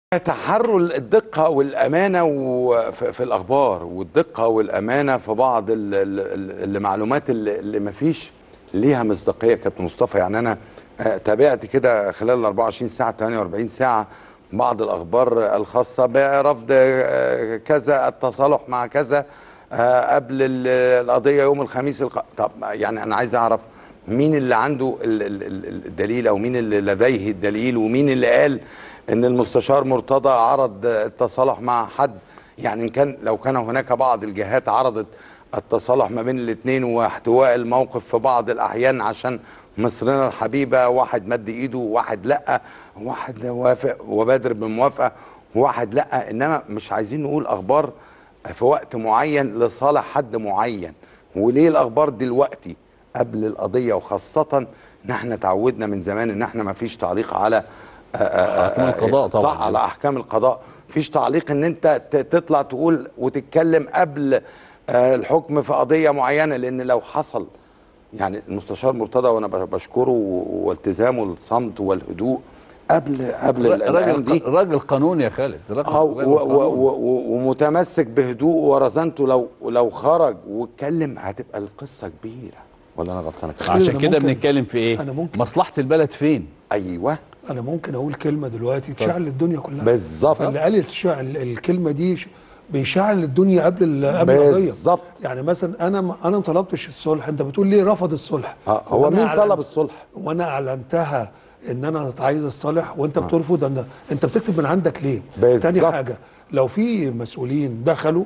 تحروا الدقة والأمانة و- في في الأخبار والدقة والأمانة في بعض ال- ال- ال- المعلومات اللي اللي مفيش ليها مصداقية كابتن مصطفى يعني أنا آه، تابعت كده خلال ال 24 ساعة 48 ساعة بعض الأخبار الخاصة برفض آه، كذا التصالح مع كذا آه، قبل ال- القضية يوم الخميس الق... طب يعني أنا عايز أعرف مين اللي عنده ال- ال- ال- الدليل أو مين اللي لديه الدليل ومين اللي قال ان المستشار مرتضى عرض التصالح مع حد يعني ان كان لو كان هناك بعض الجهات عرضت التصالح ما بين الاثنين واحتواء الموقف في بعض الاحيان عشان مصرنا الحبيبه واحد مد ايده وواحد لا واحد وافق وبادر بموافقه وواحد لا انما مش عايزين نقول اخبار في وقت معين لصالح حد معين وليه الاخبار دلوقتي قبل القضيه وخاصه ان احنا تعودنا من زمان ان احنا ما فيش تعليق على احكام القضاء طبعا صح على احكام القضاء مفيش تعليق ان انت ت- تطلع تقول وتتكلم قبل آه، الحكم في قضيه معينه لان لو حصل يعني المستشار مرتضى وانا ب- بشكره و- والتزامه الصمت والهدوء قبل قبل ال- الايام راجل دي راجل قانون يا خالد راجل اه و- راجل و- قانون. و- و- ومتمسك بهدوء ورزانته لو لو خرج واتكلم هتبقى القصه كبيره ولا انا غلطان يا كابتن؟ عشان أنا كده ممكن- بنتكلم في ايه أنا ممكن. مصلحه البلد فين ايوه انا ممكن اقول كلمه دلوقتي تشعل الدنيا كلها بالظبط. فاللي قال الشعل الكلمه دي ش- بيشعل الدنيا قبل ال- قبل القضيه بالظبط. يعني مثلا انا ما- انا ما طلبتش الصلح انت بتقول ليه رفض الصلح آه، هو وأنا مين أعلن- طلب الصلح؟ وانا اعلنتها ان انا عايز الصالح وانت بترفض أن انت بتكتب من عندك ليه بالظبط. تاني حاجه لو في مسؤولين دخلوا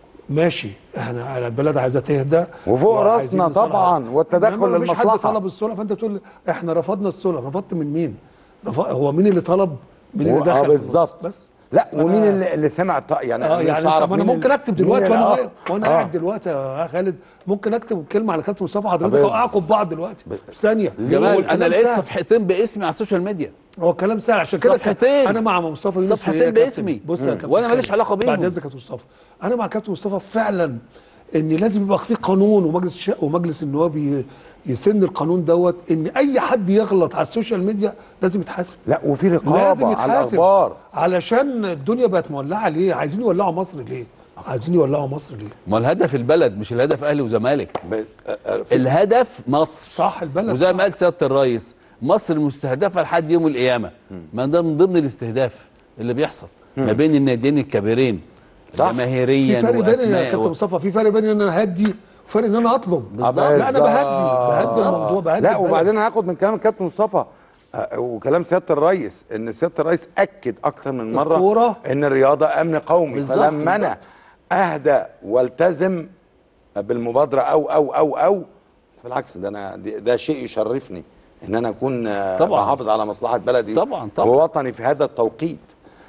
ماشي احنا البلد عايزه تهدى وفوق وعايزين راسنا نصلح. طبعاً، والتدخل إنما مفيش للمصلحة. حد طلب الصلح فانت بتقول احنا رفضنا الصلح رفضت من مين؟ رف... هو مين اللي طلب؟ مين اللي و- دخل اه في النص؟ بالظبط بس لا أنا- ومين اللي, اللي سمع ط- يعني اه نفسي يعني أعرف طب انا مين ممكن اللي- اكتب مين دلوقتي اللي- وانا آه، واقف وانا آه. قاعد دلوقتي يا خالد ممكن اكتب كلمه على كابتن مصطفى حضرتك بس- اوقعكم ببعض دلوقتي في ثانيه هو جمال الكلام انا لقيت سهل. صفحتين باسمي على السوشيال ميديا هو الكلام سهل عشان كده صفحتين. انا مع مصطفى يونس في صفحتين إيه يا كابتن؟ باسمي. بص يا مم. كابتن وأنا ماليش خالد، علاقة بيهم. بعد اذنك يا كابتن مصطفى انا مع كابتن مصطفى فعلا ان لازم يبقى في قانون ومجلس الشقه ومجلس النواب ي- يسن القانون دوت ان اي حد يغلط على السوشيال ميديا لازم يتحاسب لا وفي رقابه لازم على يتحاسب الاخبار علشان الدنيا بقت مولعه ليه عايزين يولعوا مصر ليه عايزين يولعوا مصر ليه ما الهدف البلد مش الهدف اهلي وزمالك ب- آه، آه، في- الهدف مصر صح، البلد وزي صح. ما قال سياده الرئيس مصر مستهدفه لحد يوم القيامه ما ده من ضمن الاستهداف اللي بيحصل ما بين الناديين الكبيرين صح. جماهيريا في فرق بين يا واسماء كابتن و... مصطفى في فرق بين ان انا هدي وفرق ان انا اطلب بالظبط. لا انا بهدي بالظبط. بهدي الموضوع بهدي لا البلد. وبعدين هاخد من كلام الكابتن مصطفى آه، وكلام سياده الرئيس ان سياده الرئيس اكد اكتر من مره الكورة. ان الرياضه امن قومي بالظبط، فلما انا بالظبط. اهدى والتزم بالمبادره او او او او بالعكس ده انا دي- ده شيء يشرفني ان انا اكون آه، طبعاً. بحافظ على مصلحه بلدي طبعاً، طبعاً. ووطني في هذا التوقيت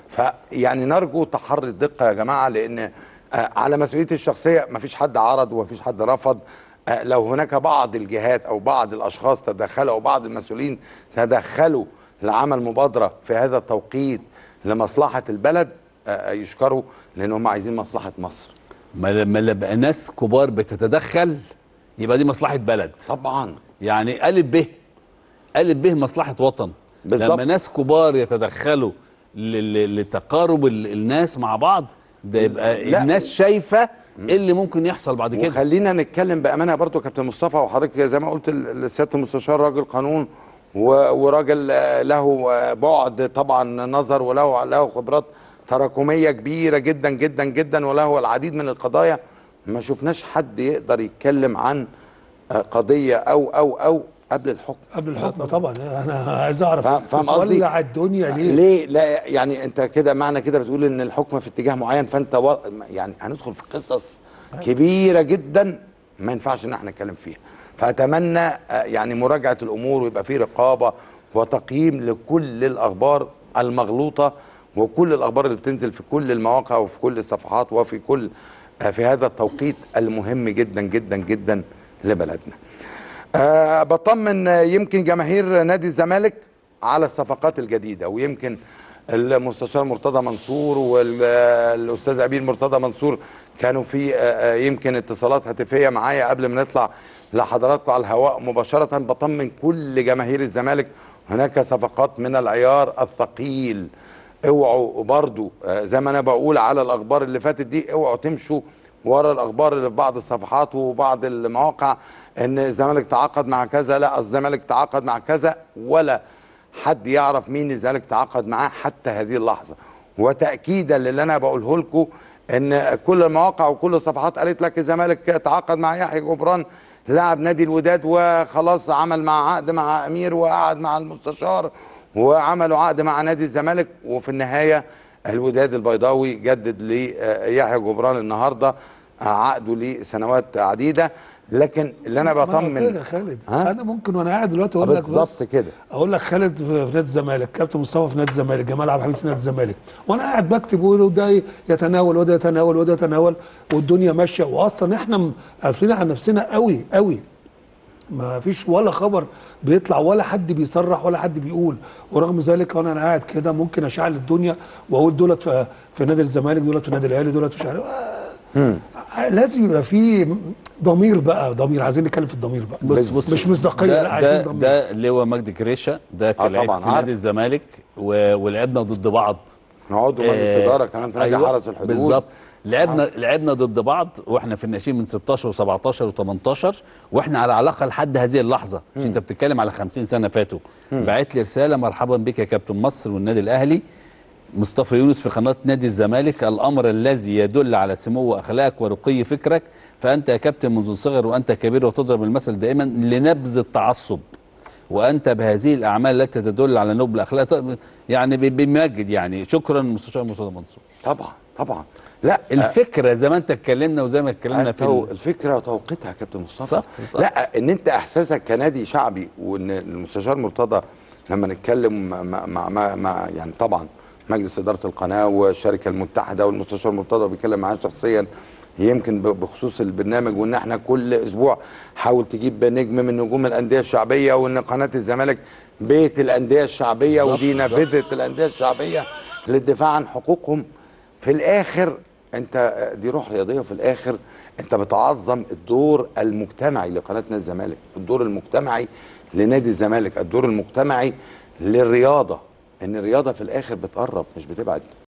فيعني نرجو تحري الدقه يا جماعه لان آه، على مسؤوليتي الشخصيه مفيش حد عرض ومفيش حد رفض آه، لو هناك بعض الجهات او بعض الاشخاص تدخلوا او بعض المسؤولين تدخلوا لعمل مبادره في هذا التوقيت لمصلحه البلد آه، يشكروا لان هم عايزين مصلحه مصر ما لما يبقى ناس كبار بتتدخل يبقى دي مصلحه بلد طبعا يعني الف ب الف ب مصلحه وطن بالظبط. لما ناس كبار يتدخلوا ل- ل- لتقارب ال- الناس مع بعض ده يبقى لا. الناس شايفه ايه اللي ممكن يحصل بعد كده وخلينا نتكلم بامانه برضو يا كابتن مصطفى وحضرتك زي ما قلت ل- لسياده المستشار راجل قانون و- وراجل آه، له آه، بعد طبعا نظر وله له خبرات تراكميه كبيره جدا جدا جدا وله العديد من القضايا ما شفناش حد يقدر يتكلم عن آه، قضيه او او او قبل الحكم قبل الحكم طبعا انا عايز اعرف فاهم- فاهم قصدي؟ تولع الدنيا ليه ليه لا يعني انت كده معنى كده بتقول ان الحكم في اتجاه معين فانت و... يعني هندخل في قصص كبيره جدا ما ينفعش ان احنا نتكلم فيها فاتمنى آه، يعني مراجعه الامور ويبقى في رقابه وتقييم لكل الاخبار المغلوطه وكل الاخبار اللي بتنزل في كل المواقع وفي كل الصفحات وفي كل آه، في هذا التوقيت المهم جدا جدا جدا لبلدنا أه بطمن آه، يمكن جماهير نادي الزمالك على الصفقات الجديده ويمكن المستشار مرتضى منصور والاستاذ ابيل مرتضى منصور كانوا في آه، آه، يمكن اتصالات هاتفيه معايا قبل ما نطلع لحضراتكم على الهواء مباشره بطمن كل جماهير الزمالك هناك صفقات من العيار الثقيل اوعوا برضو آه، زي ما انا بقول على الاخبار اللي فاتت دي اوعوا تمشوا ورا الاخبار اللي في بعض الصفحات وبعض المواقع ان الزمالك تعاقد مع كذا لا الزمالك تعاقد مع كذا ولا حد يعرف مين الزمالك تعاقد معاه حتى هذه اللحظه وتاكيدا للي انا بقوله لكم ان كل المواقع وكل الصفحات قالت لك الزمالك تعاقد مع يحيى جبران لاعب نادي الوداد وخلاص عمل مع عقد مع امير وقعد مع المستشار وعملوا عقد مع نادي الزمالك وفي النهايه الوداد البيضاوي جدد ليحيى جبران النهارده عقده لسنوات عديده لكن اللي انا ما قلت لك بطمن يا خالد ها؟ انا ممكن وانا قاعد دلوقتي اقول لك بالظبط بس كده. اقول لك خالد في في نادي الزمالك كابتن مصطفى في نادي الزمالك جمال عبد الحميد في نادي الزمالك وانا قاعد بكتب واقول ده يتناول وده يتناول وده يتناول والدنيا ماشيه واصلا احنا م- قافلين على نفسنا قوي قوي ما فيش ولا خبر بيطلع ولا حد بيصرح ولا حد بيقول ورغم ذلك وانا أنا قاعد كده ممكن اشعل الدنيا واقول دولت في, في نادي الزمالك دولت في نادي الاهلي دولت مش عارف آه لازم يبقى في ضمير بقى ضمير عايزين نتكلم في الضمير بقى بص بص مش مصداقيه ده لا عايزين ده, ضمير ده لواء مجدي كريشه ده كان لعيب طبعاً، في عارف. نادي الزمالك و- ولعبنا ضد بعض نقعدوا مجلس آه، اداره كمان في نادي أيوة، حرس الحدود بالظبط لعبنا لعبنا ضد بعض واحنا في الناشئين من 16 و17 و18 واحنا على علاقه لحد هذه اللحظه مش انت بتتكلم على 50 سنه فاتوا بعت لي رساله مرحبا بك يا كابتن مصر والنادي الاهلي مصطفى يونس في قناه نادي الزمالك الامر الذي يدل على سمو اخلاقك ورقي فكرك فانت يا كابتن منذ الصغر وانت كبير وتضرب المثل دائما لنبذ التعصب وانت بهذه الاعمال التي تدل على نبل الاخلاق يعني بي- بيمجد يعني شكرا مستشار مرتضى منصور طبعا طبعا لا الفكره زي ما انت اتكلمنا وزي ما اتكلمنا في التو... ال- الفكره وتوقيتها يا كابتن مصطفى بالظبط، بالظبط. لا ان انت احساسك كنادي شعبي وان المستشار مرتضى لما نتكلم مع, مع, مع, مع يعني طبعا مجلس اداره القناه والشركه المتحده والمستشار مرتضى بيتكلم معاه شخصيا يمكن ب- بخصوص البرنامج وان احنا كل اسبوع حاول تجيب نجم من نجوم الانديه الشعبيه وان قناه الزمالك بيت الانديه الشعبيه بالظبط، ودي بالظبط. نافذه الانديه الشعبيه للدفاع عن حقوقهم في الاخر انت دي روح رياضيه في الاخر انت بتعظم الدور المجتمعي لقناه نادي الزمالك الدور المجتمعي لنادي الزمالك الدور المجتمعي للرياضه ان الرياضه في الاخر بتقرب مش بتبعد